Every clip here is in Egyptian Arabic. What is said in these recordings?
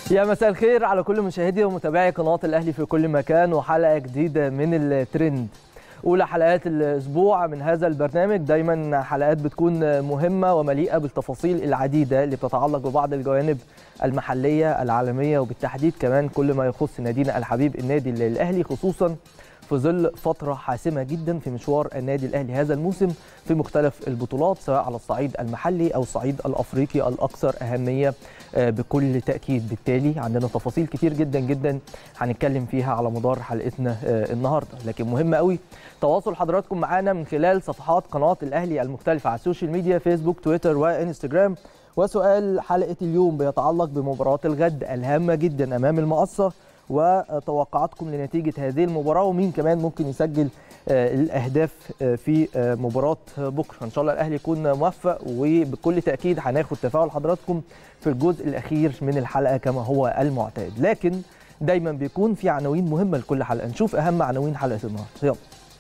يا مساء الخير على كل مشاهدي ومتابعي قناة الأهلي في كل مكان وحلقة جديدة من الترند أولى حلقات الأسبوع من هذا البرنامج دايما حلقات بتكون مهمة ومليئة بالتفاصيل العديدة اللي بتتعلق ببعض الجوانب المحلية العالمية وبالتحديد كمان كل ما يخص نادينا الحبيب النادي الأهلي خصوصا في ظل فترة حاسمة جدا في مشوار النادي الأهلي هذا الموسم في مختلف البطولات سواء على الصعيد المحلي أو الصعيد الأفريقي الأكثر أهمية بكل تأكيد بالتالي عندنا تفاصيل كتير جدا جدا هنتكلم فيها على مدار حلقتنا النهاردة لكن مهم قوي تواصل حضراتكم معانا من خلال صفحات قناة الأهلي المختلفة على السوشيال ميديا فيسبوك تويتر وإنستجرام وسؤال حلقة اليوم بيتعلق بمباراة الغد الهامة جدا أمام المقصة وتوقعاتكم لنتيجة هذه المباراة ومين كمان ممكن يسجل الأهداف في مباراة بكرة إن شاء الله الأهلي يكون موفق وبكل تأكيد هناخد تفاعل حضراتكم في الجزء الأخير من الحلقة كما هو المعتاد لكن دايما بيكون في عناوين مهمة لكل حلقة نشوف أهم عناوين حلقة النهاردة يلا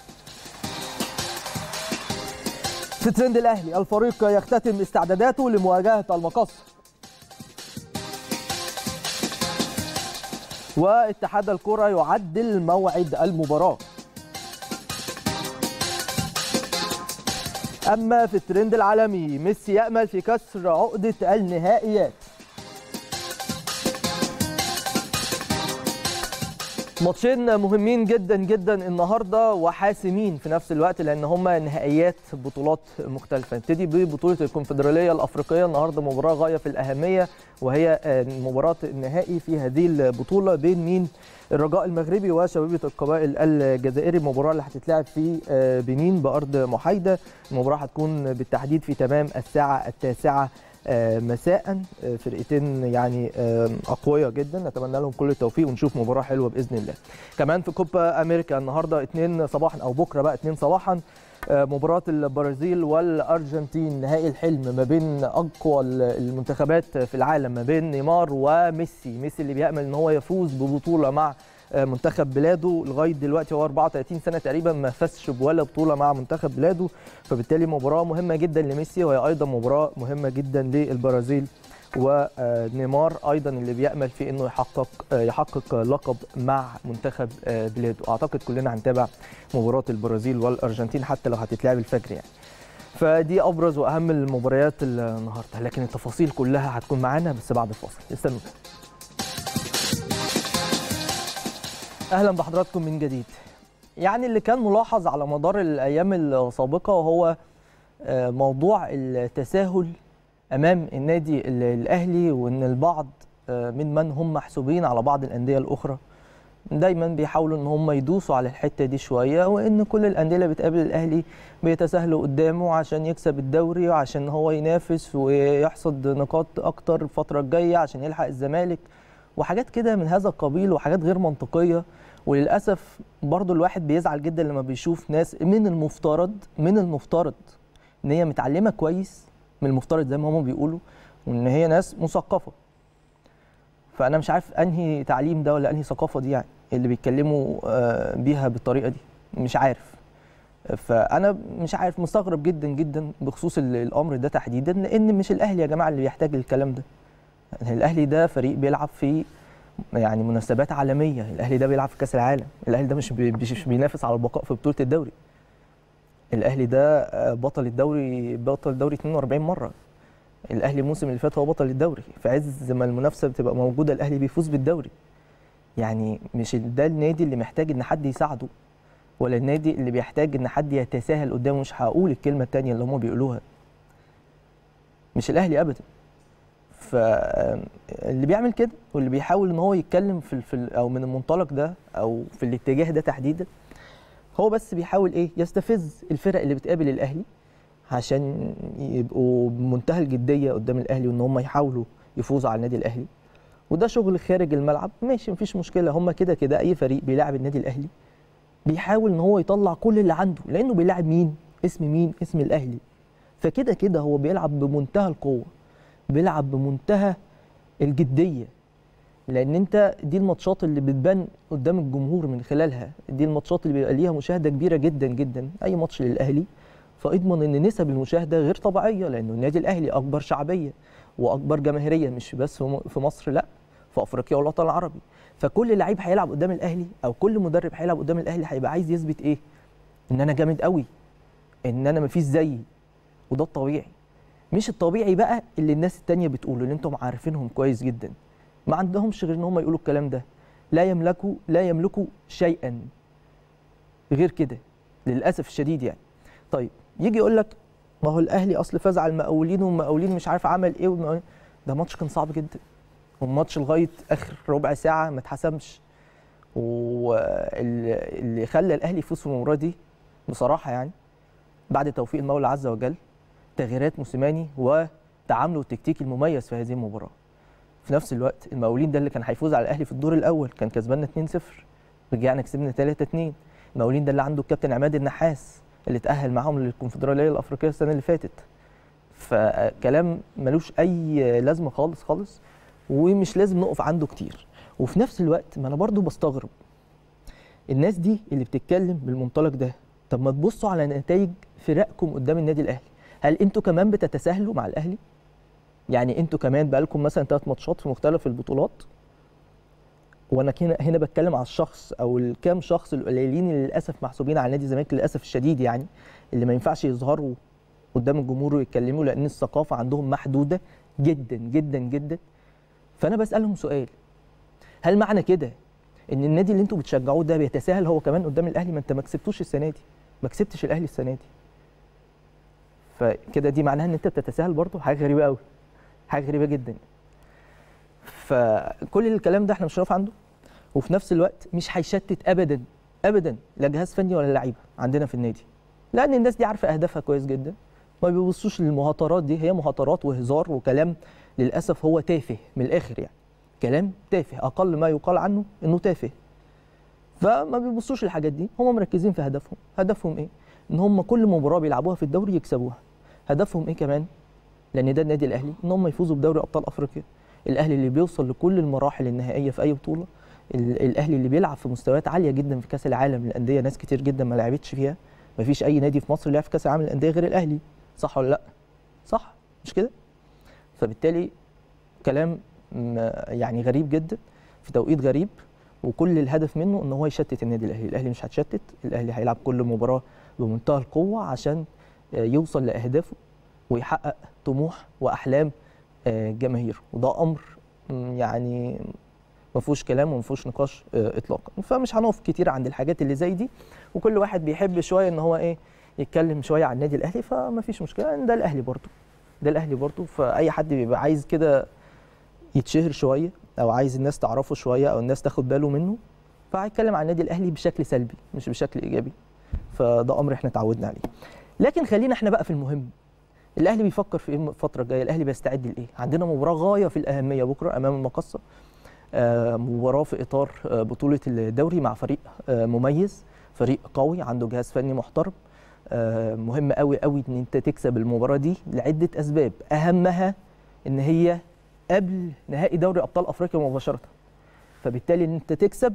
في ترند الأهلي الفريق يختتم استعداداته لمواجهة المقص واتحاد الكرة يعدل موعد المباراة أما في الترند العالمي ميسي يأمل في كسر عقدة النهائيات ماتشين مهمين جدا جدا النهارده وحاسمين في نفس الوقت لان هما نهائيات بطولات مختلفه نبتدي ببطوله الكونفدراليه الافريقيه النهارده مباراه غايه في الاهميه وهي مباراه النهائي في هذه البطوله بين مين الرجاء المغربي وشبيبه القبائل الجزائري المباراه اللي هتتلعب في بنين بارض محايده المباراه هتكون بالتحديد في تمام الساعه التاسعه مساء فرقتين يعني اقوياء جدا نتمنى لهم كل التوفيق ونشوف مباراه حلوه باذن الله كمان في كوبا امريكا النهارده 2 صباحا او بكره بقى 2 صباحا مباراة البرازيل والأرجنتين نهائي الحلم ما بين أقوى المنتخبات في العالم ما بين نيمار وميسي ميسي اللي بيأمل أن هو يفوز ببطولة مع منتخب بلاده لغايه دلوقتي هو 34 سنه تقريبا ما فازش بولا بطوله مع منتخب بلاده فبالتالي مباراه مهمه جدا لميسي وهي ايضا مباراه مهمه جدا للبرازيل ونيمار ايضا اللي بيامل في انه يحقق يحقق لقب مع منتخب بلاده اعتقد كلنا هنتابع مباراه البرازيل والارجنتين حتى لو هتتلعب الفجر يعني فدي ابرز واهم المباريات النهارده لكن التفاصيل كلها هتكون معانا بس بعد الفاصل استنوا اهلا بحضراتكم من جديد يعني اللي كان ملاحظ على مدار الايام السابقه وهو موضوع التساهل امام النادي الاهلي وان البعض من من هم محسوبين على بعض الانديه الاخرى دايما بيحاولوا ان هم يدوسوا على الحته دي شويه وان كل الانديه اللي بتقابل الاهلي بيتساهلوا قدامه عشان يكسب الدوري وعشان هو ينافس ويحصد نقاط اكتر الفتره الجايه عشان يلحق الزمالك وحاجات كده من هذا القبيل وحاجات غير منطقيه وللاسف برضو الواحد بيزعل جدا لما بيشوف ناس من المفترض من المفترض ان هي متعلمه كويس من المفترض زي ما هم بيقولوا وان هي ناس مثقفه فانا مش عارف انهي تعليم ده ولا انهي ثقافه دي يعني اللي بيتكلموا بيها بالطريقه دي مش عارف فانا مش عارف مستغرب جدا جدا بخصوص الامر ده تحديدا لان مش الاهلي يا جماعه اللي بيحتاج الكلام ده الاهلي ده فريق بيلعب في يعني مناسبات عالميه الاهلي ده بيلعب في كاس العالم الاهلي ده مش مش بينافس على البقاء في بطوله الدوري الاهلي ده بطل الدوري بطل الدوري 42 مره الاهلي الموسم اللي فات هو بطل الدوري في عز ما المنافسه بتبقى موجوده الاهلي بيفوز بالدوري يعني مش ده النادي اللي محتاج ان حد يساعده ولا النادي اللي بيحتاج ان حد يتساهل قدامه مش هقول الكلمه الثانيه اللي هم بيقولوها مش الاهلي ابدا فاللي بيعمل كده واللي بيحاول ان هو يتكلم في, في او من المنطلق ده او في الاتجاه ده تحديدا هو بس بيحاول ايه يستفز الفرق اللي بتقابل الاهلي عشان يبقوا بمنتهى الجديه قدام الاهلي وان هم يحاولوا يفوزوا على النادي الاهلي وده شغل خارج الملعب ماشي مفيش مشكله هم كده كده اي فريق بيلاعب النادي الاهلي بيحاول ان هو يطلع كل اللي عنده لانه بيلاعب مين اسم مين اسم الاهلي فكده كده هو بيلعب بمنتهى القوه بيلعب بمنتهى الجديه لان انت دي الماتشات اللي بتبان قدام الجمهور من خلالها دي الماتشات اللي بيبقى ليها مشاهده كبيره جدا جدا اي ماتش للاهلي فاضمن ان نسب المشاهده غير طبيعيه لانه النادي الاهلي اكبر شعبيه واكبر جماهيريه مش بس في مصر لا في افريقيا والوطن العربي فكل لعيب هيلعب قدام الاهلي او كل مدرب هيلعب قدام الاهلي هيبقى عايز يثبت ايه ان انا جامد قوي ان انا مفيش زيي وده الطبيعي مش الطبيعي بقى اللي الناس التانية بتقوله اللي انتم عارفينهم كويس جدا ما عندهمش غير ان هم يقولوا الكلام ده لا يملكوا لا يملكوا شيئا غير كده للاسف الشديد يعني طيب يجي يقول لك ما هو الاهلي اصل فاز على المقاولين والمقاولين مش عارف عمل ايه والمقاولين ده ماتش كان صعب جدا والماتش لغايه اخر ربع ساعه ما اتحسمش واللي خلى الاهلي يفوز في المباراه دي بصراحه يعني بعد توفيق المولى عز وجل تغييرات موسيماني وتعامله التكتيكي المميز في هذه المباراه في نفس الوقت المقاولين ده اللي كان هيفوز على الاهلي في الدور الاول كان كسباننا 2-0 رجعنا كسبنا 3-2 المقاولين ده اللي عنده الكابتن عماد النحاس اللي اتاهل معاهم للكونفدراليه الافريقيه السنه اللي فاتت فكلام ملوش اي لازمه خالص خالص ومش لازم نقف عنده كتير وفي نفس الوقت ما انا برضو بستغرب الناس دي اللي بتتكلم بالمنطلق ده طب ما تبصوا على نتائج فرقكم قدام النادي الاهلي هل انتوا كمان بتتساهلوا مع الاهلي يعني انتوا كمان بقالكم مثلا ثلاث ماتشات في مختلف البطولات وانا هنا هنا بتكلم على الشخص او الكام شخص القليلين اللي للاسف محسوبين على نادي الزمالك للاسف الشديد يعني اللي ما ينفعش يظهروا قدام الجمهور ويتكلموا لان الثقافه عندهم محدوده جدا جدا جدا فانا بسالهم سؤال هل معنى كده ان النادي اللي انتوا بتشجعوه ده بيتساهل هو كمان قدام الاهلي ما انت ما كسبتوش السنه دي ما كسبتش الاهلي السنه دي فكده دي معناها ان انت بتتساهل برضه حاجه غريبه قوي حاجه غريبه جدا فكل الكلام ده احنا مش هنقف عنده وفي نفس الوقت مش هيشتت ابدا ابدا لا جهاز فني ولا لعيبه عندنا في النادي لان الناس دي عارفه اهدافها كويس جدا ما بيبصوش للمهاترات دي هي مهاترات وهزار وكلام للاسف هو تافه من الاخر يعني كلام تافه اقل ما يقال عنه انه تافه فما بيبصوش للحاجات دي هم مركزين في هدفهم هدفهم ايه ان هم كل مباراه بيلعبوها في الدوري يكسبوها هدفهم ايه كمان لان ده النادي الاهلي ان هم يفوزوا بدوري ابطال افريقيا الاهلي اللي بيوصل لكل المراحل النهائيه في اي بطوله الاهلي اللي بيلعب في مستويات عاليه جدا في كاس العالم للانديه ناس كتير جدا ما لعبتش فيها ما فيش اي نادي في مصر لعب في كاس العالم للانديه غير الاهلي صح ولا لا صح مش كده فبالتالي كلام يعني غريب جدا في توقيت غريب وكل الهدف منه ان هو يشتت النادي الاهلي الاهلي مش هتشتت الاهلي هيلعب كل مباراه بمنتهى القوه عشان يوصل لاهدافه ويحقق طموح واحلام جماهيره وده امر يعني ما فيهوش كلام وما فيهوش نقاش اطلاقا فمش هنقف كتير عند الحاجات اللي زي دي وكل واحد بيحب شويه ان هو ايه يتكلم شويه عن النادي الاهلي فما فيش مشكله ده الاهلي برضه ده الاهلي برضه فاي حد بيبقى عايز كده يتشهر شويه او عايز الناس تعرفه شويه او الناس تاخد باله منه فهيتكلم عن النادي الاهلي بشكل سلبي مش بشكل ايجابي فده امر احنا اتعودنا عليه لكن خلينا احنا بقى في المهم الاهلي بيفكر في ايه الفتره الجايه الاهلي بيستعد لايه عندنا مباراه غايه في الاهميه بكره امام المقصه آه مباراه في اطار آه بطوله الدوري مع فريق آه مميز فريق قوي عنده جهاز فني محترم مهم قوي قوي ان انت تكسب المباراه دي لعده اسباب اهمها ان هي قبل نهائي دوري ابطال افريقيا مباشره فبالتالي ان انت تكسب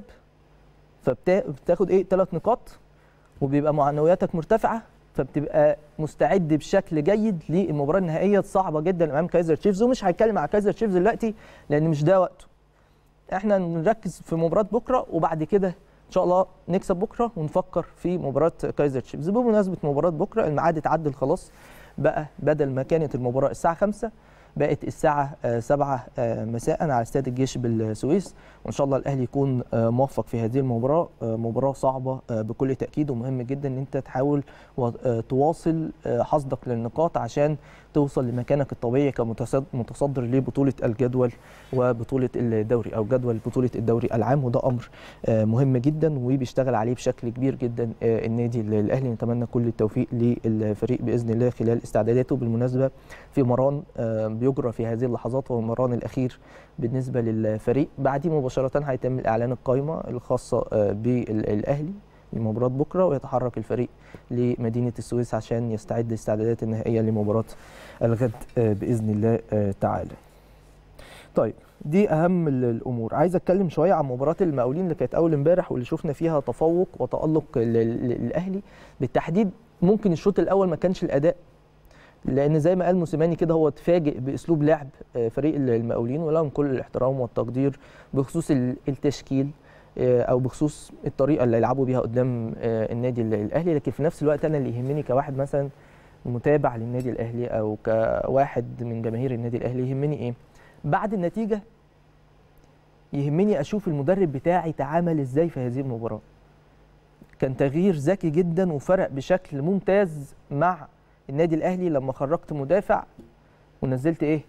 فبتاخد ايه ثلاث نقاط وبيبقى معنوياتك مرتفعه فبتبقى مستعد بشكل جيد للمباراه النهائيه الصعبه جدا امام كايزر تشيفز ومش هتكلم على كايزر تشيفز دلوقتي لان مش ده وقته احنا نركز في مباراه بكره وبعد كده ان شاء الله نكسب بكره ونفكر في مباراه كايزر تشيفز بمناسبه مباراه بكره الميعاد اتعدل خلاص بقى بدل ما كانت المباراه الساعه 5 بقت الساعة 7 مساء على استاد الجيش بالسويس وإن شاء الله الأهلي يكون موفق في هذه المباراة مباراة صعبة بكل تأكيد ومهم جدا إن أنت تحاول تواصل حصدك للنقاط عشان توصل لمكانك الطبيعي كمتصدر لبطولة الجدول وبطولة الدوري أو جدول بطولة الدوري العام وده أمر مهم جدا وبيشتغل عليه بشكل كبير جدا النادي الأهلي نتمنى كل التوفيق للفريق بإذن الله خلال استعداداته بالمناسبة في مران بيجرى في هذه اللحظات هو المران الاخير بالنسبه للفريق بعديه مباشره هيتم الاعلان القائمه الخاصه بالاهلي لمباراه بكره ويتحرك الفريق لمدينه السويس عشان يستعد الاستعدادات النهائيه لمباراه الغد باذن الله تعالى. طيب دي اهم الامور عايز اتكلم شويه عن مباراه المقاولين اللي كانت اول امبارح واللي شفنا فيها تفوق وتالق للاهلي بالتحديد ممكن الشوط الاول ما كانش الاداء لان زي ما قال موسيماني كده هو اتفاجئ باسلوب لعب آه، فريق المقاولين ولهم كل الاحترام والتقدير بخصوص ال- التشكيل آه، او بخصوص الطريقه اللي يلعبوا بيها قدام آه، النادي ال- الاهلي لكن في نفس الوقت انا اللي يهمني كواحد مثلا متابع للنادي الاهلي او كواحد من جماهير النادي الاهلي يهمني ايه بعد النتيجه يهمني اشوف المدرب بتاعي تعامل ازاي في هذه المباراه كان تغيير ذكي جدا وفرق بشكل ممتاز مع النادي الاهلي لما خرجت مدافع ونزلت ايه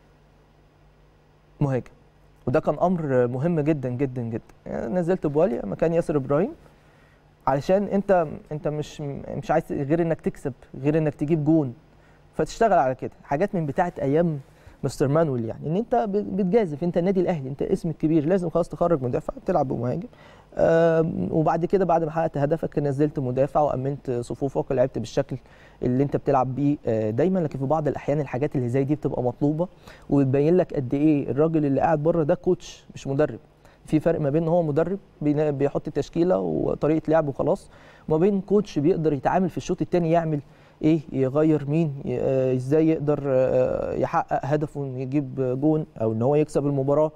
مهاجم وده كان امر مهم جدا جدا جدا يعني نزلت بواليا مكان ياسر ابراهيم علشان انت انت مش مش عايز غير انك تكسب غير انك تجيب جون فتشتغل على كده حاجات من بتاعه ايام مستر مانويل يعني ان انت بتجازف انت النادي الاهلي انت اسمك كبير لازم خلاص تخرج مدافع تلعب بمهاجم آم، وبعد كده بعد ما حققت هدفك نزلت مدافع وامنت صفوفك ولعبت بالشكل اللي انت بتلعب بيه آه، دايما لكن في بعض الاحيان الحاجات اللي زي دي بتبقى مطلوبه وبتبين لك قد ايه الراجل اللي قاعد بره ده كوتش مش مدرب في فرق ما بين ان هو مدرب بينا- بيحط تشكيله وطريقه لعب وخلاص وما بين كوتش بيقدر يتعامل في الشوط الثاني يعمل ايه يغير مين ي- آه، ازاي يقدر آه، يحقق هدفه انه يجيب جون او ان هو يكسب المباراه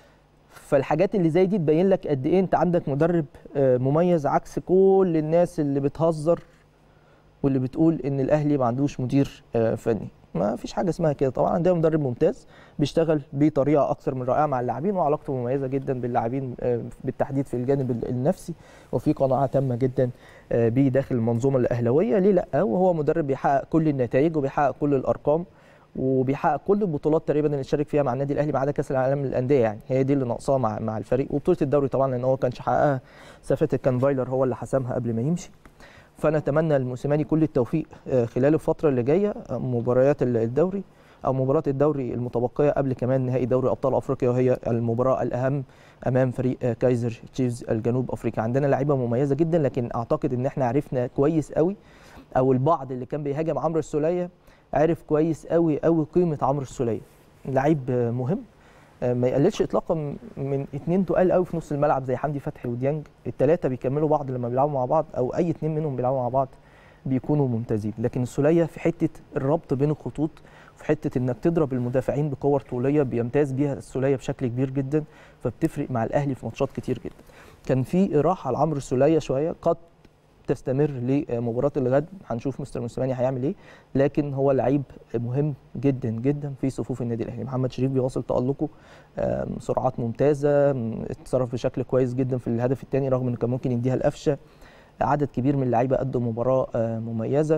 فالحاجات اللي زي دي تبين لك قد ايه انت عندك مدرب آه، مميز عكس كل الناس اللي بتهزر واللي بتقول ان الاهلي ما عندوش مدير آه، فني ما فيش حاجه اسمها كده طبعا عندنا مدرب ممتاز بيشتغل بطريقه اكثر من رائعه مع اللاعبين وعلاقته مميزه جدا باللاعبين آه، بالتحديد في الجانب ال- النفسي وفي قناعه تامه جدا آه، بيه داخل المنظومه الاهلاويه ليه لا وهو مدرب بيحقق كل النتائج وبيحقق كل الارقام وبيحقق كل البطولات تقريبا اللي شارك فيها مع النادي الاهلي ما عدا كاس العالم للانديه يعني هي دي اللي ناقصاه مع مع الفريق وبطوله الدوري طبعا لان هو كانش حققها سافت كان فايلر هو اللي حسمها قبل ما يمشي فانا اتمنى للموسيماني كل التوفيق آه، خلال الفتره اللي جايه آه، مباريات ال- الدوري او مباراه الدوري المتبقيه قبل كمان نهائي دوري ابطال افريقيا وهي المباراه الاهم امام فريق آه، كايزر تشيفز الجنوب افريقيا عندنا لعيبه مميزه جدا لكن اعتقد ان احنا عرفنا كويس قوي او البعض اللي كان بيهاجم عمرو السوليه عرف كويس قوي قوي قيمه عمرو السوليه لعيب آه، مهم آه، ما يقللش اطلاقا من اتنين تقال قوي في نص الملعب زي حمدي فتحي وديانج الثلاثه بيكملوا بعض لما بيلعبوا مع بعض او اي اتنين منهم بيلعبوا مع بعض بيكونوا ممتازين لكن السوليه في حته الربط بين الخطوط في حته انك تضرب المدافعين بكور طوليه بيمتاز بيها السوليه بشكل كبير جدا فبتفرق مع الاهلي في ماتشات كتير جدا كان في راحه لعمرو السوليه شويه قد تستمر لمباراه الغد هنشوف مستر موسيماني هيعمل ايه لكن هو لعيب مهم جدا جدا في صفوف النادي الاهلي محمد شريف بيواصل تالقه آم، سرعات ممتازه آم، اتصرف بشكل كويس جدا في الهدف الثاني رغم انه كان ممكن يديها القفشه عدد كبير من اللعيبه قدم مباراه آه، مميزه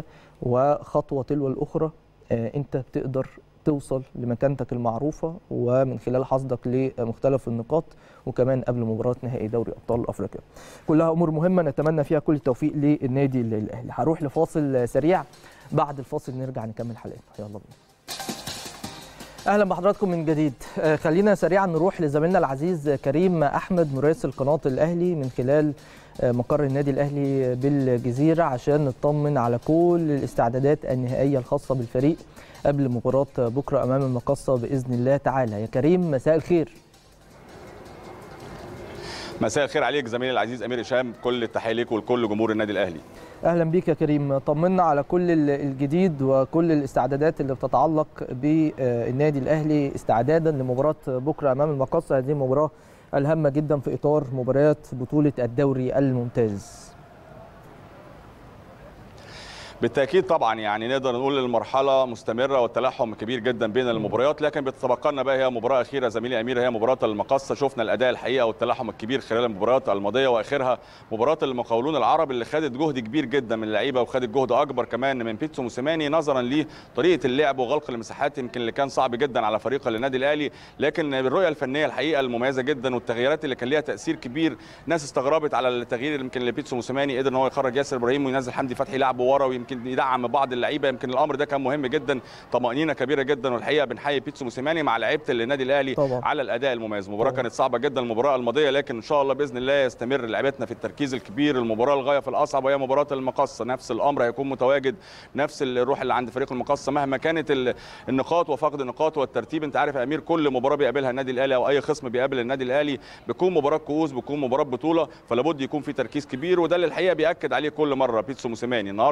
وخطوه تلو الاخرى آه، انت بتقدر توصل لمكانتك المعروفه ومن خلال حصدك لمختلف النقاط وكمان قبل مباراه نهائي دوري ابطال افريقيا. كلها امور مهمه نتمنى فيها كل التوفيق للنادي الاهلي. هروح لفاصل سريع بعد الفاصل نرجع نكمل حلقتنا يلا بينا. اهلا بحضراتكم من جديد آه، خلينا سريعا نروح لزميلنا العزيز كريم احمد مراسل قناه الاهلي من خلال آه، مقر النادي الاهلي بالجزيره عشان نطمن على كل الاستعدادات النهائيه الخاصه بالفريق قبل مباراه بكره امام المقصه باذن الله تعالى يا كريم مساء الخير مساء الخير عليك زميلي العزيز امير هشام كل التحيه ليك ولكل جمهور النادي الاهلي اهلا بيك يا كريم طمنا على كل ال- الجديد وكل الاستعدادات اللي بتتعلق بالنادي الاهلي استعدادا لمباراه بكره امام المقصه هذه المباراه الهامه جدا في اطار مباريات بطوله الدوري الممتاز بالتاكيد طبعا يعني نقدر نقول المرحله مستمره والتلاحم كبير جدا بين المباريات لكن بتتبقى لنا بقى هي مباراه اخيره زميلي امير هي مباراه المقصه شفنا الاداء الحقيقه والتلاحم الكبير خلال المباريات الماضيه واخرها مباراه المقاولون العرب اللي خدت جهد كبير جدا من اللعيبه وخدت جهد اكبر كمان من بيتسو موسيماني نظرا لطريقه اللعب وغلق المساحات يمكن اللي كان صعب جدا على فريق النادي الاهلي لكن بالرؤيه الفنيه الحقيقه المميزه جدا والتغييرات اللي كان ليها تاثير كبير ناس استغربت على التغيير اللي يمكن اللي بيتسو موسيماني قدر ان هو يخرج ياسر ابراهيم وينزل حمدي فتحي يلعبه ورا ويمكن يدعم بعض اللعيبه يمكن الامر ده كان مهم جدا طمانينه كبيره جدا والحقيقه بنحيي بيتسو موسيماني مع لعيبه النادي الاهلي طبعا. على الاداء المميز المباراه طبعا. كانت صعبه جدا المباراه الماضيه لكن ان شاء الله باذن الله يستمر لعيبتنا في التركيز الكبير المباراه الغايه في الاصعب وهي مباراه المقصه نفس الامر هيكون متواجد نفس الروح اللي عند فريق المقصه مهما كانت ال- النقاط وفقد النقاط والترتيب انت عارف يا امير كل مباراه بيقابلها النادي الاهلي او اي خصم بيقابل النادي الاهلي بيكون مباراه كؤوس بيكون مباراه بطوله فلا بد يكون في تركيز كبير وده اللي الحقيقه بياكد عليه كل مره بيتسو موسيماني النهارده كانت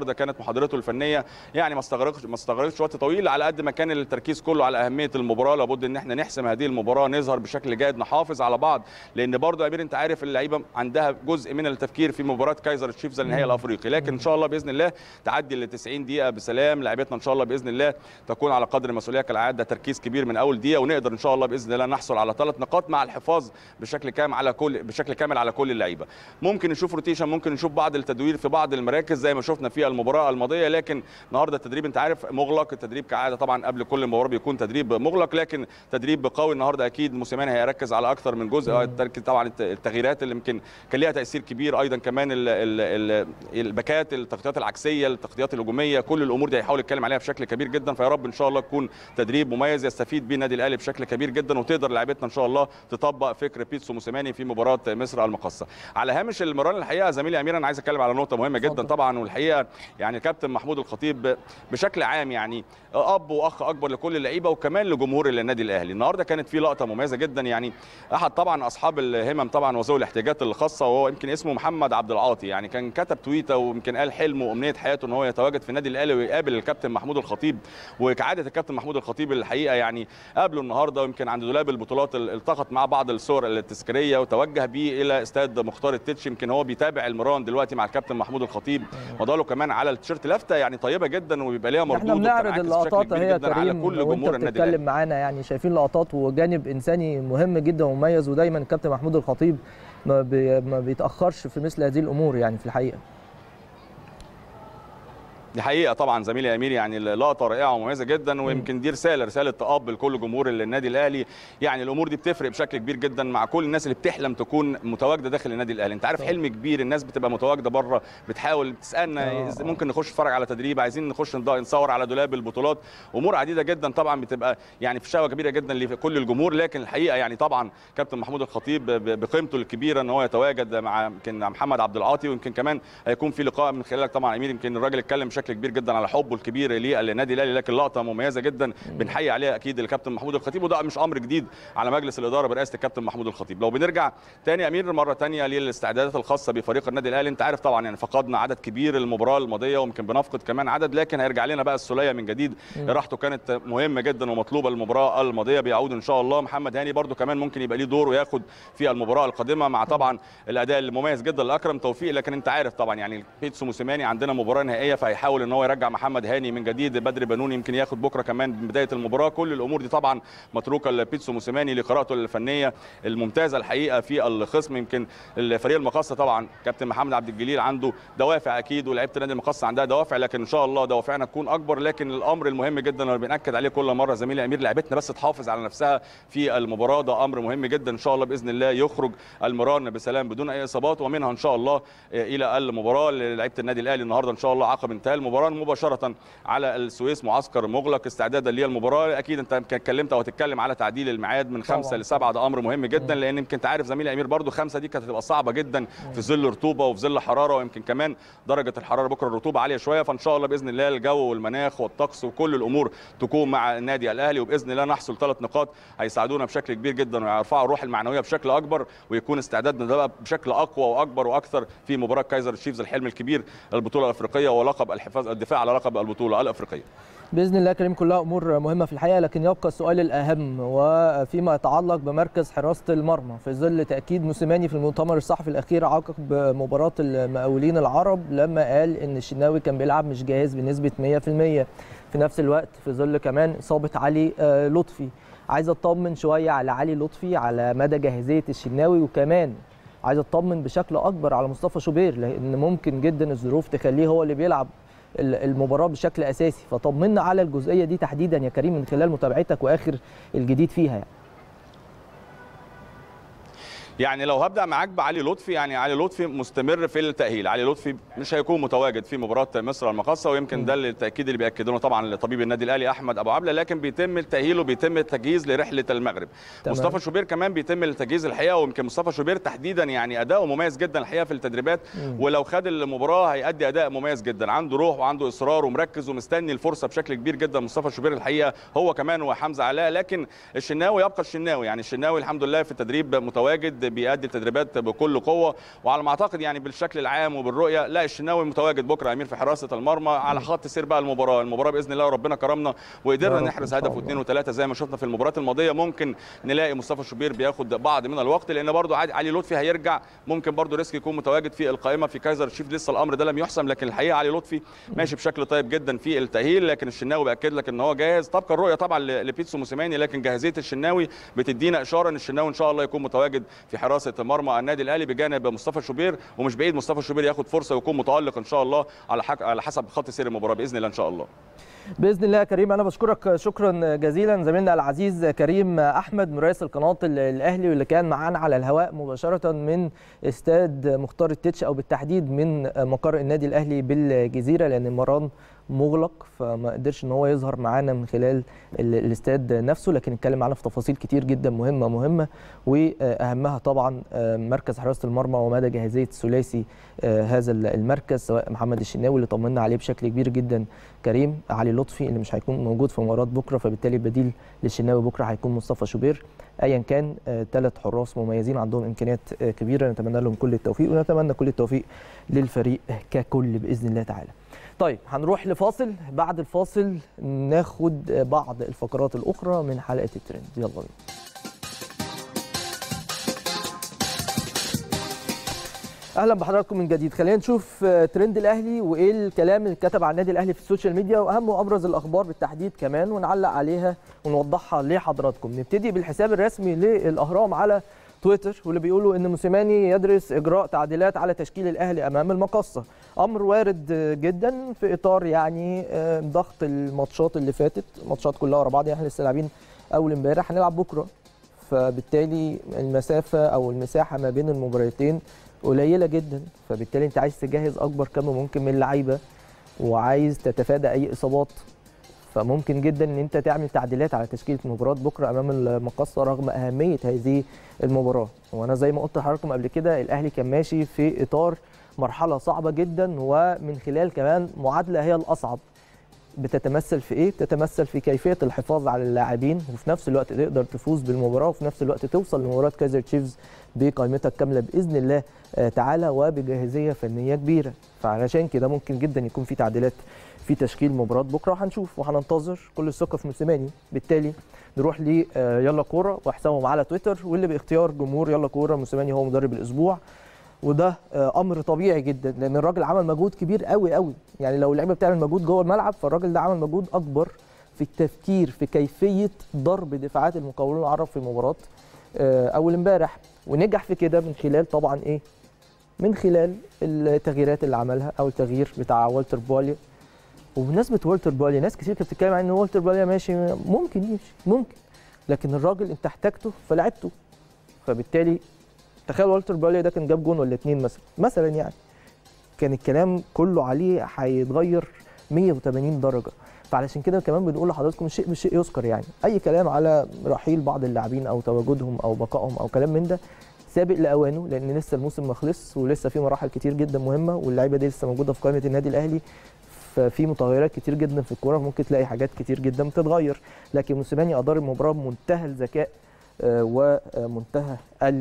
محاضرته الفنيه يعني ما استغرقش ما استغرقش وقت طويل على قد ما كان التركيز كله على اهميه المباراه لابد ان احنا نحسم هذه المباراه نظهر بشكل جيد نحافظ على بعض لان برضه يا امير انت عارف اللعيبه عندها جزء من التفكير في مباراه كايزر تشيفز النهائي الافريقي لكن ان شاء الله باذن الله تعدي ال 90 دقيقه بسلام لعيبتنا ان شاء الله باذن الله تكون على قدر المسؤوليه كالعاده تركيز كبير من اول دقيقه ونقدر ان شاء الله باذن الله نحصل على ثلاث نقاط مع الحفاظ بشكل كامل على كل بشكل كامل على كل اللعيبه ممكن نشوف روتيشن ممكن نشوف بعض التدوير في بعض المراكز زي ما شفنا في المباراه الماضيه لكن النهارده التدريب انت عارف مغلق التدريب كعاده طبعا قبل كل مباراه بيكون تدريب مغلق لكن تدريب قوي النهارده اكيد موسيماني هيركز على اكثر من جزء التركيز طبعا التغييرات اللي يمكن كان ليها تاثير كبير ايضا كمان ال ال ال الباكات التغطيات العكسيه التغطيات الهجوميه كل الامور دي هيحاول يتكلم عليها بشكل كبير جدا فيا رب ان شاء الله يكون تدريب مميز يستفيد بيه النادي الاهلي بشكل كبير جدا وتقدر لعيبتنا ان شاء الله تطبق فكر بيتسو موسيماني في مباراه مصر المقصه على هامش المران الحقيقه زميلي امير انا عايز اتكلم على نقطه مهمه جدا طبعا والحقيقه يعني كابتن محمود الخطيب بشكل عام يعني اب واخ اكبر لكل اللعيبه وكمان لجمهور النادي الاهلي النهارده كانت في لقطه مميزه جدا يعني احد طبعا اصحاب الهمم طبعا وذوي الاحتياجات الخاصه وهو يمكن اسمه محمد عبد العاطي يعني كان كتب تويته ويمكن قال حلمه وامنيه حياته ان هو يتواجد في النادي الاهلي ويقابل الكابتن محمود الخطيب وكعاده الكابتن محمود الخطيب الحقيقه يعني قابله النهارده ويمكن عند دولاب البطولات التقط مع بعض الصور التذكاريه وتوجه بيه الى استاد مختار التتش يمكن هو بيتابع المران دلوقتي مع الكابتن محمود الخطيب وضاله كمان على التيشيرت لافته يعني طيبه جدا وبيبقى ليها مردود احنا بنعرض اللقطات هي كريم كل جمهور النادي بتتكلم معانا يعني شايفين لقطات وجانب انساني مهم جدا ومميز ودايما الكابتن محمود الخطيب ما, بي ما بيتاخرش في مثل هذه الامور يعني في الحقيقه دي حقيقه طبعا زميلي امير يعني لقطه رائعه ومميزه جدا ويمكن دي رساله رساله اب لكل جمهور النادي الاهلي يعني الامور دي بتفرق بشكل كبير جدا مع كل الناس اللي بتحلم تكون متواجده داخل النادي الاهلي انت عارف حلم كبير الناس بتبقى متواجده بره بتحاول تسالنا ممكن نخش نتفرج على تدريب عايزين نخش نصور على دولاب البطولات امور عديده جدا طبعا بتبقى يعني في شهوه كبيره جدا لكل الجمهور لكن الحقيقه يعني طبعا كابتن محمود الخطيب بقيمته الكبيره ان هو يتواجد مع يمكن محمد عبد العاطي ويمكن كمان هيكون في لقاء من خلالك طبعا امير يمكن الراجل اتكلم بشكل كبير جدا على حب حبه الكبير للنادي الاهلي لكن لقطه مميزه جدا بنحيي عليها اكيد الكابتن محمود الخطيب وده مش امر جديد على مجلس الاداره برئاسه الكابتن محمود الخطيب لو بنرجع تاني امير مره تانية للاستعدادات الخاصه بفريق النادي الاهلي انت عارف طبعا يعني فقدنا عدد كبير المباراه الماضيه ويمكن بنفقد كمان عدد لكن هيرجع لنا بقى السوليه من جديد راحته كانت مهمه جدا ومطلوبه المباراه الماضيه بيعود ان شاء الله محمد هاني برده كمان ممكن يبقى ليه دور وياخد في المباراه القادمه مع طبعا الاداء المميز جدا لاكرم توفيق لكن انت عارف طبعا يعني بيتسو موسيماني عندنا مباراه نهائيه فهيحاول ان هو يرجع محمد هاني من جديد بدر بنون يمكن ياخد بكره كمان من بدايه المباراه كل الامور دي طبعا متروكه لبيتسو موسيماني لقراءته الفنيه الممتازه الحقيقه في الخصم يمكن الفريق المقصه طبعا كابتن محمد عبد الجليل عنده دوافع اكيد ولعيبه النادي المقصه عندها دوافع لكن ان شاء الله دوافعنا تكون اكبر لكن الامر المهم جدا اللي بناكد عليه كل مره زميلي امير لعيبتنا بس تحافظ على نفسها في المباراه ده امر مهم جدا ان شاء الله باذن الله يخرج المران بسلام بدون اي اصابات ومنها ان شاء الله الى المباراه لعيبه النادي الاهلي النهارده ان شاء الله عقب انتهاء المباراه مباشره على السويس معسكر مغلق استعدادا للمباراه اكيد انت اتكلمت او هتتكلم على تعديل الميعاد من خمسه لسبعه ده امر مهم جدا لان يمكن انت عارف زميلي امير برضو خمسه دي كانت هتبقى صعبه جدا في ظل رطوبه وفي ظل حراره ويمكن كمان درجه الحراره بكره الرطوبه عاليه شويه فان شاء الله باذن الله الجو والمناخ والطقس وكل الامور تكون مع النادي الاهلي وباذن الله نحصل ثلاث نقاط هيساعدونا بشكل كبير جدا ويرفعوا الروح المعنويه بشكل اكبر ويكون استعدادنا ده بشكل اقوى واكبر واكثر في مباراه كايزر تشيفز الحلم الكبير البطوله الافريقيه ولقب الحفاظ الدفاع على لقب البطوله الافريقيه باذن الله كريم كلها امور مهمه في الحقيقه لكن يبقى السؤال الاهم وفيما يتعلق بمركز حراسه المرمى في ظل تاكيد موسيماني في المؤتمر الصحفي الاخير عقب مباراه المقاولين العرب لما قال ان الشناوي كان بيلعب مش جاهز بنسبه 100% في نفس الوقت في ظل كمان اصابه علي لطفي عايز اطمن شويه على علي لطفي على مدى جاهزيه الشناوي وكمان عايز اطمن بشكل اكبر على مصطفى شوبير لان ممكن جدا الظروف تخليه هو اللي بيلعب المباراه بشكل اساسي فطمنا على الجزئيه دي تحديدا يا كريم من خلال متابعتك واخر الجديد فيها يعني. يعني لو هبدا معاك بعلي لطفي يعني علي لطفي مستمر في التاهيل علي لطفي مش هيكون متواجد في مباراه مصر المقاصه ويمكن ده التاكيد اللي بياكدونه طبعا لطبيب النادي الاهلي احمد ابو عبله لكن بيتم تاهيله بيتم التجهيز لرحله المغرب تمام. مصطفى شوبير كمان بيتم التجهيز الحقيقه ويمكن مصطفى شوبير تحديدا يعني اداؤه مميز جدا الحقيقه في التدريبات مم. ولو خد المباراه هيأدي اداء مميز جدا عنده روح وعنده اصرار ومركز ومستني الفرصه بشكل كبير جدا مصطفى شوبير الحقيقه هو كمان وحمزه علاء لكن الشناوي يبقى الشناوي يعني الشناوي الحمد لله في التدريب متواجد اكيد بيأدي التدريبات بكل قوه وعلى ما اعتقد يعني بالشكل العام وبالرؤيه لا الشناوي متواجد بكره امير في حراسه المرمى على خط سير بقى المباراه المباراه باذن الله ربنا كرمنا وقدرنا نحرز هدف واثنين وثلاثه زي ما شفنا في المباريات الماضيه ممكن نلاقي مصطفى شوبير بياخد بعض من الوقت لان برضو علي لطفي هيرجع ممكن برضو ريسك يكون متواجد في القائمه في كايزر شيف لسه الامر ده لم يحسم لكن الحقيقه علي لطفي ماشي بشكل طيب جدا في التاهيل لكن الشناوي باكد لك ان هو جاهز طبقا الرؤيه طبعا لبيتسو موسيماني لكن جاهزيه الشناوي بتدينا اشاره ان الشناوي ان شاء الله يكون متواجد في حراسه مرمى النادي الاهلي بجانب مصطفى شوبير ومش بعيد مصطفى شوبير ياخد فرصه ويكون متالق ان شاء الله على على حسب خط سير المباراه باذن الله ان شاء الله باذن الله يا كريم انا بشكرك شكرا جزيلا زميلنا العزيز كريم احمد مراسل قناه الاهلي واللي كان معانا على الهواء مباشره من استاد مختار التتش او بالتحديد من مقر النادي الاهلي بالجزيره لان المران مغلق فما قدرش ان هو يظهر معانا من خلال الاستاد نفسه لكن اتكلم معانا في تفاصيل كتير جدا مهمه مهمه واهمها طبعا مركز حراسه المرمى ومدى جاهزيه ثلاثي هذا المركز سواء محمد الشناوي اللي طمنا عليه بشكل كبير جدا كريم علي لطفي اللي مش هيكون موجود في مباراه بكره فبالتالي بديل للشناوي بكره هيكون مصطفى شوبير ايا كان ثلاث حراس مميزين عندهم امكانيات كبيره نتمنى لهم كل التوفيق ونتمنى كل التوفيق للفريق ككل باذن الله تعالى طيب هنروح لفاصل بعد الفاصل ناخد بعض الفقرات الاخرى من حلقه الترند يلا بينا اهلا بحضراتكم من جديد خلينا نشوف ترند الاهلي وايه الكلام اللي اتكتب عن النادي الاهلي في السوشيال ميديا واهم وابرز الاخبار بالتحديد كمان ونعلق عليها ونوضحها لحضراتكم نبتدي بالحساب الرسمي للاهرام على تويتر واللي بيقولوا ان موسيماني يدرس اجراء تعديلات على تشكيل الاهلي امام المقصه امر وارد جدا في اطار يعني ضغط الماتشات اللي فاتت الماتشات كلها ورا بعض احنا لسه لاعبين اول امبارح هنلعب بكره فبالتالي المسافه او المساحه ما بين المباراتين قليله جدا فبالتالي انت عايز تجهز اكبر كم ممكن من اللعيبه وعايز تتفادى اي اصابات فممكن جدا ان انت تعمل تعديلات على تشكيله مباراه بكره امام المقصه رغم اهميه هذه المباراه وانا زي ما قلت لحضراتكم قبل كده الاهلي كان ماشي في اطار مرحله صعبه جدا ومن خلال كمان معادله هي الاصعب بتتمثل في ايه بتتمثل في كيفيه الحفاظ على اللاعبين وفي نفس الوقت تقدر تفوز بالمباراه وفي نفس الوقت توصل لمباراه كايزر تشيفز بقائمتها الكامله باذن الله تعالى وبجاهزيه فنيه كبيره فعلشان كده ممكن جدا يكون في تعديلات في تشكيل مباراه بكره وهنشوف وهننتظر كل الثقه في موسيماني بالتالي نروح ل يلا كوره وحسابهم على تويتر واللي باختيار جمهور يلا كوره موسيماني هو مدرب الاسبوع وده امر طبيعي جدا لان الراجل عمل مجهود كبير قوي قوي يعني لو اللعيبه بتعمل مجهود جوه الملعب فالراجل ده عمل مجهود اكبر في التفكير في كيفيه ضرب دفاعات المقاولون العرب في مباراه اول امبارح ونجح في كده من خلال طبعا ايه من خلال التغييرات اللي عملها او التغيير بتاع والتر بواليا وبمناسبه والتر باليا ناس كتير كانت بتتكلم عن ان والتر باليا ماشي ممكن يمشي ممكن لكن الراجل انت احتاجته فلعبته فبالتالي تخيل والتر باليا ده كان جاب جون ولا اتنين مثلا مثلا يعني كان الكلام كله عليه هيتغير 180 درجه فعلشان كده كمان بنقول لحضراتكم الشيء بالشيء يذكر يعني اي كلام على رحيل بعض اللاعبين او تواجدهم او بقائهم او كلام من ده سابق لاوانه لان لسه الموسم ما خلص ولسه في مراحل كتير جدا مهمه واللعيبه دي لسه موجوده في قائمه النادي الاهلي ففي متغيرات كتير جدا في الكوره ممكن تلاقي حاجات كتير جدا بتتغير لكن موسيماني ادار المباراه بمنتهى الذكاء ومنتهى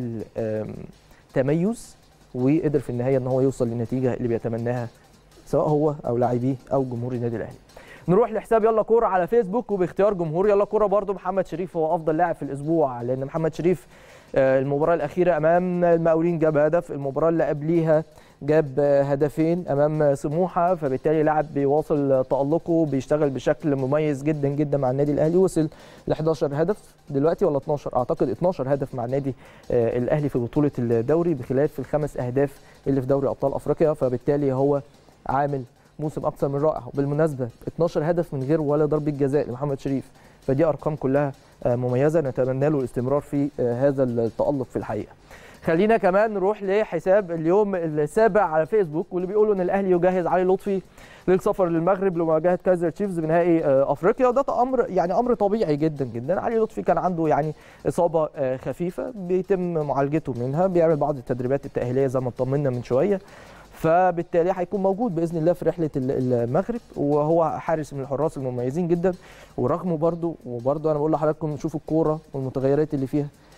التميز وقدر في النهايه ان هو يوصل للنتيجه اللي بيتمناها سواء هو او لاعبيه او جمهور النادي الاهلي نروح لحساب يلا كوره على فيسبوك وباختيار جمهور يلا كوره برضو محمد شريف هو افضل لاعب في الاسبوع لان محمد شريف المباراه الاخيره امام المقاولين جاب هدف المباراه اللي قبليها جاب هدفين امام سموحه فبالتالي لاعب بيواصل تالقه بيشتغل بشكل مميز جدا جدا مع النادي الاهلي وصل ل 11 هدف دلوقتي ولا 12 اعتقد 12 هدف مع النادي الاهلي في بطوله الدوري بخلاف الخمس اهداف اللي في دوري ابطال افريقيا فبالتالي هو عامل موسم اكثر من رائع وبالمناسبه 12 هدف من غير ولا ضربه جزاء لمحمد شريف فدي ارقام كلها مميزه نتمنى له الاستمرار في هذا التالق في الحقيقه خلينا كمان نروح لحساب اليوم السابع على فيسبوك واللي بيقولوا ان الاهلي يجهز علي لطفي للسفر للمغرب لمواجهه كايزر تشيفز بنهائي افريقيا ده امر يعني امر طبيعي جدا جدا علي لطفي كان عنده يعني اصابه خفيفه بيتم معالجته منها بيعمل بعض التدريبات التاهيليه زي ما اطمنا من شويه فبالتالي هيكون موجود باذن الله في رحله المغرب وهو حارس من الحراس المميزين جدا ورغم برضه وبرضه انا بقول لحضراتكم شوفوا الكوره والمتغيرات اللي فيها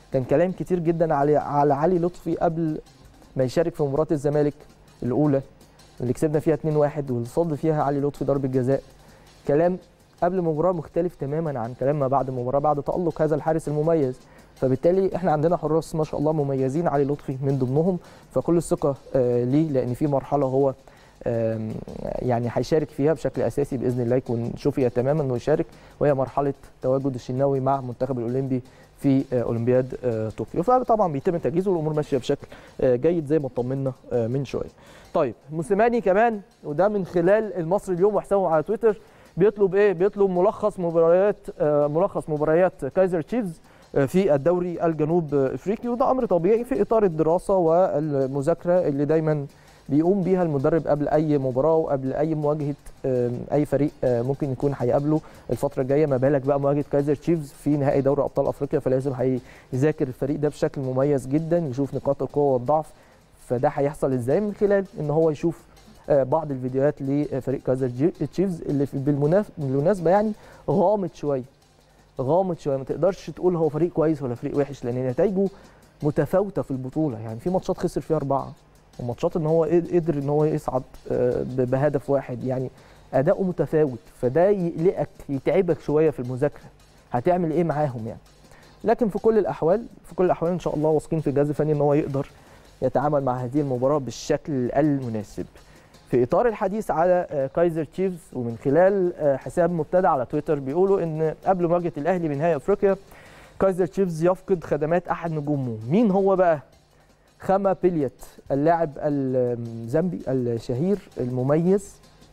كان كلام كتير جدا على على علي لطفي قبل ما يشارك في مباراه الزمالك الاولى اللي كسبنا فيها 2-1 واللي صد فيها علي لطفي ضربه جزاء كلام قبل المباراه مختلف تماما عن كلام ما بعد المباراه بعد تالق هذا الحارس المميز فبالتالي احنا عندنا حراس ما شاء الله مميزين علي لطفي من ضمنهم فكل الثقه آه ليه لان في مرحله هو آم، يعني هيشارك فيها بشكل اساسي باذن الله يكون شفي تماما انه يشارك وهي مرحله تواجد الشناوي مع المنتخب الاولمبي في آه، اولمبياد آه، طوكيو فطبعا بيتم تجهيزه والامور ماشيه بشكل آه، جيد زي ما اطمنا آه، من شويه. طيب موسيماني كمان وده من خلال المصري اليوم وحسابه على تويتر بيطلب ايه؟ بيطلب ملخص مباريات آه، ملخص مباريات كايزر تشيفز آه، في الدوري الجنوب افريقي وده امر طبيعي في اطار الدراسه والمذاكره اللي دايما بيقوم بيها المدرب قبل اي مباراه وقبل اي مواجهه آم، اي فريق آه، ممكن يكون هيقابله الفتره الجايه ما بالك بقى مواجهه كايزر تشيفز في نهائي دوري ابطال افريقيا فلازم هيذاكر الفريق ده بشكل مميز جدا يشوف نقاط القوه والضعف فده هيحصل ازاي من خلال ان هو يشوف آه، بعض الفيديوهات لفريق كايزر جي- تشيفز اللي في- بالمناف- بالمناسبه يعني غامض شويه غامض شويه ما تقدرش تقول هو فريق كويس ولا فريق وحش لان نتائجه متفاوته في البطوله يعني في ماتشات خسر فيها اربعه وماتشات ان هو قدر ان هو يصعد آه، ب- بهدف واحد يعني اداؤه متفاوت فده يقلقك يتعبك شويه في المذاكره هتعمل ايه معاهم يعني لكن في كل الاحوال في كل الاحوال ان شاء الله واثقين في الجهاز الفني ان هو يقدر يتعامل مع هذه المباراه بالشكل المناسب في اطار الحديث على آه، كايزر تشيفز ومن خلال آه، حساب مبتدع على تويتر بيقولوا ان قبل مواجهه الاهلي بنهائي افريقيا كايزر تشيفز يفقد خدمات احد نجومه مين هو بقى خاما بيليت اللاعب الزامبي الشهير المميز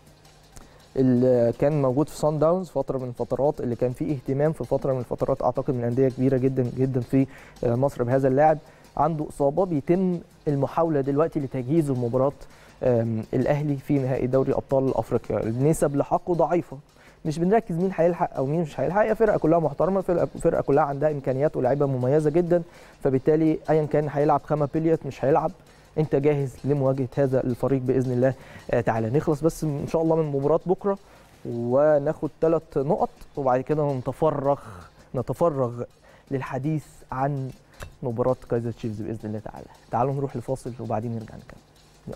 اللي كان موجود في سان داونز فتره من الفترات اللي كان فيه اهتمام في فتره من الفترات اعتقد من انديه كبيره جدا جدا في مصر بهذا اللاعب عنده اصابه بيتم المحاوله دلوقتي لتجهيزه لمباراه آم، الاهلي في نهائي دوري ابطال افريقيا النسب لحقه ضعيفه مش بنركز مين هيلحق او مين مش هيلحق هي فرقه كلها محترمه فرقه فرقه كلها عندها امكانيات ولاعيبه مميزه جدا فبالتالي ايا كان هيلعب خامه بيليت مش هيلعب انت جاهز لمواجهه هذا الفريق باذن الله آه، تعالى نخلص بس ان شاء الله من مباراه بكره وناخد ثلاث نقط وبعد كده نتفرغ نتفرغ للحديث عن مباراه كايزر تشيفز باذن الله تعالى تعالوا نروح لفاصل وبعدين نرجع نكمل يلا.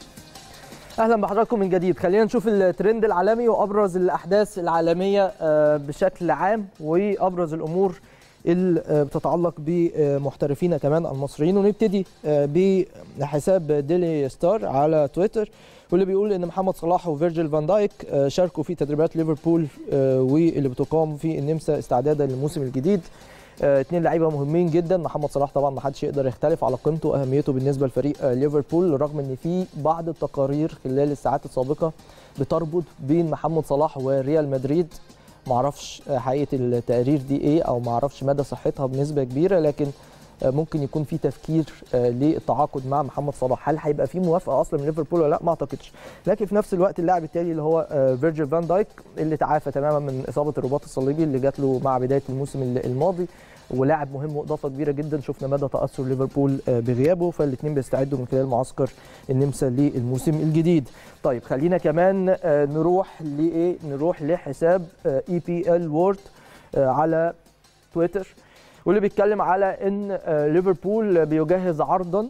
اهلا بحضراتكم من جديد خلينا نشوف الترند العالمي وابرز الاحداث العالميه آه، بشكل عام وابرز الامور اللي آه، بتتعلق بمحترفينا كمان المصريين ونبتدي آه، بحساب ديلي ستار على تويتر واللي بيقول ان محمد صلاح وفيرجيل فان دايك آه، شاركوا في تدريبات ليفربول آه، واللي بتقام في النمسا استعدادا للموسم الجديد آه، اتنين لعيبه مهمين جدا محمد صلاح طبعا ما حدش يقدر يختلف على قيمته واهميته بالنسبه لفريق آه، ليفربول رغم ان في بعض التقارير خلال الساعات السابقه بتربط بين محمد صلاح وريال مدريد معرفش آه، حقيقه التقارير دي ايه او معرفش مدى صحتها بنسبه كبيره لكن آه، ممكن يكون في تفكير آه، للتعاقد مع محمد صلاح هل هيبقى في موافقه اصلا من ليفربول ولا لا ما اعتقدش لكن في نفس الوقت اللاعب التالي اللي هو آه، فيرجيل فان دايك اللي تعافى تماما من اصابه الرباط الصليبي اللي جات له مع بدايه الموسم الماضي ولاعب مهم واضافه كبيره جدا شفنا مدى تاثر ليفربول آه، بغيابه فالاثنين بيستعدوا من خلال معسكر النمسا للموسم الجديد طيب خلينا كمان آه، نروح لايه نروح لحساب اي بي ال وورد على تويتر واللي بيتكلم على ان آه، ليفربول بيجهز عرضا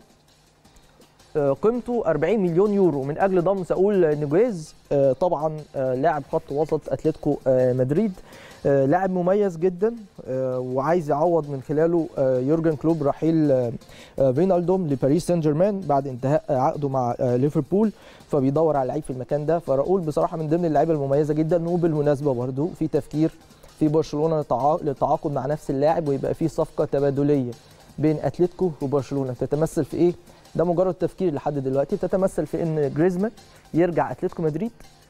آه، قيمته 40 مليون يورو من اجل ضم ساول نيجويز آه، طبعا آه، لاعب خط وسط اتلتيكو آه، مدريد آه، لاعب مميز جدا آه، وعايز يعوض من خلاله آه، يورجن كلوب رحيل آه، آه، فينالدوم لباريس سان جيرمان بعد انتهاء آه، عقده مع آه، ليفربول فبيدور على لعيب في المكان ده فراؤول بصراحه من ضمن اللعيبه المميزه جدا وبالمناسبه برضه في تفكير في برشلونه للتعا- للتعاقد مع نفس اللاعب ويبقى في صفقه تبادليه بين اتلتيكو وبرشلونه تتمثل في ايه؟ ده مجرد تفكير لحد دلوقتي تتمثل في ان جريزمان يرجع اتلتيكو مدريد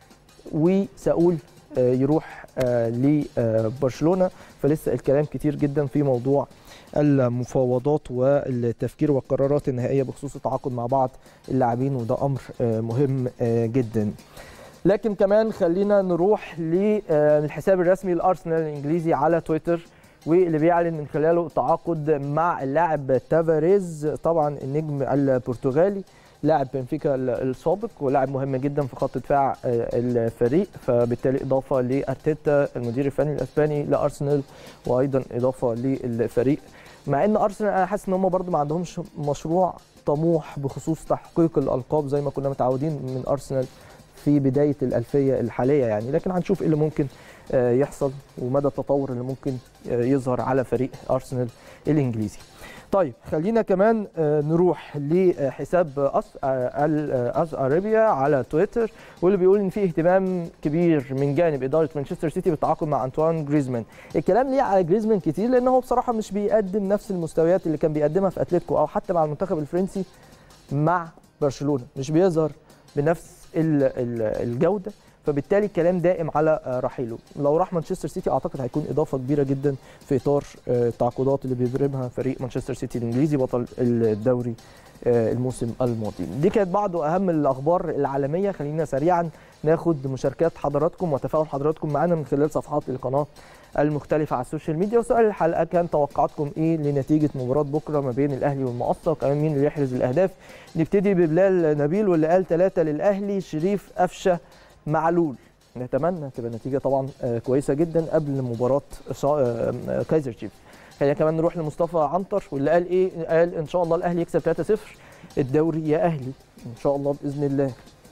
وساول آه، يروح آه، لبرشلونه فلسه الكلام كتير جدا في موضوع المفاوضات والتفكير والقرارات النهائيه بخصوص التعاقد مع بعض اللاعبين وده امر آه، مهم آه، جدا لكن كمان خلينا نروح للحساب الرسمي لارسنال الانجليزي على تويتر واللي بيعلن من خلاله تعاقد مع اللاعب تافاريز طبعا النجم البرتغالي لاعب بنفيكا السابق ولاعب مهم جدا في خط دفاع آه، الفريق فبالتالي اضافه لارتيتا المدير الفني الاسباني لارسنال وايضا اضافه للفريق مع ان ارسنال انا حاسس ان هم برضو ما عندهمش مشروع طموح بخصوص تحقيق الالقاب زي ما كنا متعودين من ارسنال في بدايه الالفيه الحاليه يعني لكن هنشوف ايه اللي ممكن آه، يحصل ومدى التطور اللي ممكن آه، يظهر على فريق ارسنال الانجليزي طيب خلينا كمان آه، نروح لحساب أس آه، ال- آه، أز ارابيا على تويتر واللي بيقول ان في اهتمام كبير من جانب اداره مانشستر سيتي بالتعاقد مع انطوان جريزمان الكلام ليه على جريزمان كتير لان هو بصراحه مش بيقدم نفس المستويات اللي كان بيقدمها في اتلتيكو او حتى مع المنتخب الفرنسي مع برشلونه مش بيظهر بنفس ال- ال- الجوده فبالتالي الكلام دائم على آه، رحيله لو راح مانشستر سيتي اعتقد هيكون اضافه كبيره جدا في اطار آه، التعاقدات اللي بيبرمها فريق مانشستر سيتي الانجليزي بطل الدوري آه، الموسم الماضي دي كانت بعض اهم الاخبار العالميه خلينا سريعا ناخد مشاركات حضراتكم وتفاعل حضراتكم معنا من خلال صفحات القناه المختلفة على السوشيال ميديا وسؤال الحلقة كان توقعاتكم ايه لنتيجة مباراة بكرة ما بين الاهلي والمقصة وكمان مين اللي يحرز الاهداف نبتدي ببلال نبيل واللي قال ثلاثة للاهلي شريف قفشة معلول نتمنى تبقى النتيجة طبعا آه، كويسة جدا قبل مباراة صا- آه، آه، كايزر تشيفز خلينا كمان نروح لمصطفى عنتر واللي قال ايه قال ان شاء الله الاهلي يكسب 3-0 الدوري يا اهلي ان شاء الله باذن الله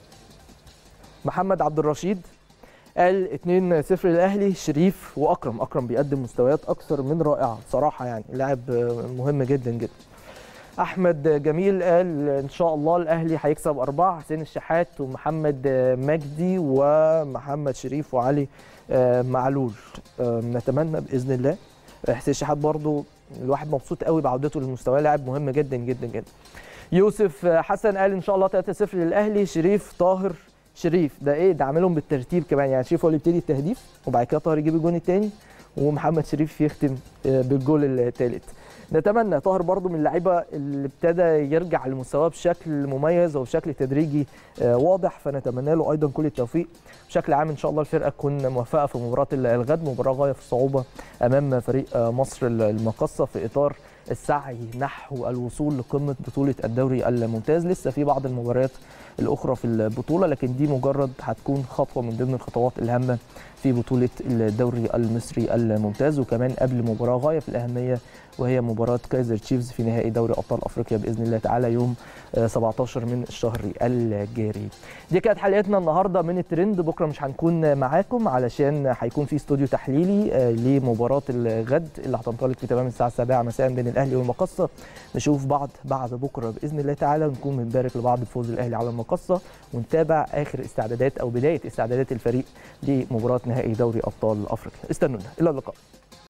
محمد عبد الرشيد قال 2-0 للاهلي شريف واكرم اكرم بيقدم مستويات اكثر من رائعه صراحه يعني لاعب آه، مهم جدا جدا احمد جميل قال ان شاء الله الاهلي هيكسب اربعه حسين الشحات ومحمد آه، مجدي ومحمد شريف وعلي آه، معلول آه، نتمنى باذن الله حسين الشحات برضو الواحد مبسوط قوي بعودته للمستوى لاعب مهم جدا جدا جدا يوسف آه، حسن قال ان شاء الله 3-0 للاهلي شريف طاهر شريف ده ايه ده عاملهم بالترتيب كمان يعني شريف هو اللي يبتدي التهديف وبعد كده طاهر يجيب الجون الثاني ومحمد شريف يختم آه، بالجول الثالث نتمنى طاهر برضو من اللعيبه اللي ابتدى يرجع لمستواه بشكل مميز وبشكل تدريجي آه، واضح فنتمنى له ايضا كل التوفيق بشكل عام ان شاء الله الفرقه تكون موفقه في مباراه الغد مباراه غايه في الصعوبه امام فريق آه، مصر المقصه في اطار السعي نحو الوصول لقمه بطوله الدوري الممتاز لسه في بعض المباريات الاخرى في البطوله لكن دي مجرد هتكون خطوه من ضمن الخطوات الهامه في بطوله الدوري المصري الممتاز وكمان قبل مباراه غايه في الاهميه وهي مباراه كايزر تشيفز في نهائي دوري ابطال افريقيا باذن الله تعالى يوم آه، 17 من الشهر الجاري. دي كانت حلقتنا النهارده من الترند بكره مش هنكون معاكم علشان هيكون في استوديو تحليلي آه، لمباراه الغد اللي هتنطلق في تمام الساعه 7 مساء بين الاهلي والمقصه نشوف بعض بعد بكره باذن الله تعالى ونكون بنبارك لبعض بفوز الاهلي على المقصه ونتابع اخر استعدادات او بدايه استعدادات الفريق لمباراه نهائي دوري ابطال افريقيا استنونا الى اللقاء